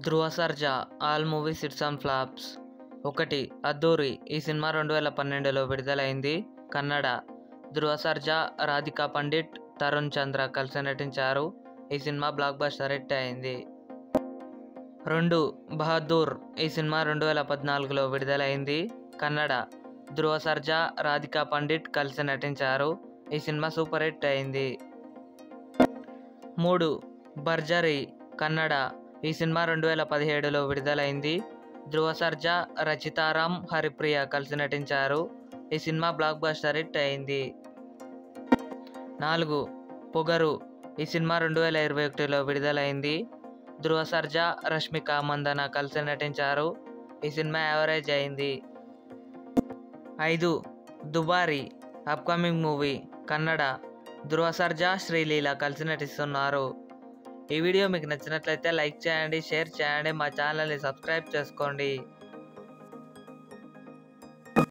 Dhruva Sarja all movies it's on flops ఒకటి అద్దూరి ఈ cinema రెండు వేల పన్నెండులో విడుదలైంది కన్నడ ధ్రువ సర్జా రాధికా పండిట్ తరుణ్ చంద్ర కలిసి నటించారు ఈ సినిమా బ్లాక్ బస్టర్ హిట్ అయింది రెండు బహదూర్ ఈ సినిమా రెండు వేల పద్నాలుగులో విడుదలైంది కన్నడ ధ్రువ సర్జా రాధికా పండిట్ కలిసి నటించారు ఈ సినిమా సూపర్ హిట్ అయింది మూడు బర్జరీ కన్నడ ఈ సినిమా రెండు వేల పదిహేడులో విడుదలైంది ధ్రువ సర్జా రచితారాం హరిప్రియ కలిసి నటించారు ఈ సినిమా బ్లాక్ బస్టర్ హిట్ అయింది నాలుగు పొగరు ఈ సినిమా రెండు వేల ఇరవై ఒకటిలో విడుదలైంది ధ్రువ సర్జా రష్మిక మందన కలిసి నటించారు ఈ సినిమా యావరేజ్ అయింది ఐదు దుబారి అప్కమింగ్ మూవీ కన్నడ ధ్రువ సర్జా శ్రీలీల కలిసి నటిస్తున్నారు ఈ వీడియో మీకు నచ్చినట్లయితే లైక్ చేయండి షేర్ చేయండి మా ఛానల్ని సబ్స్క్రైబ్ చేసుకోండి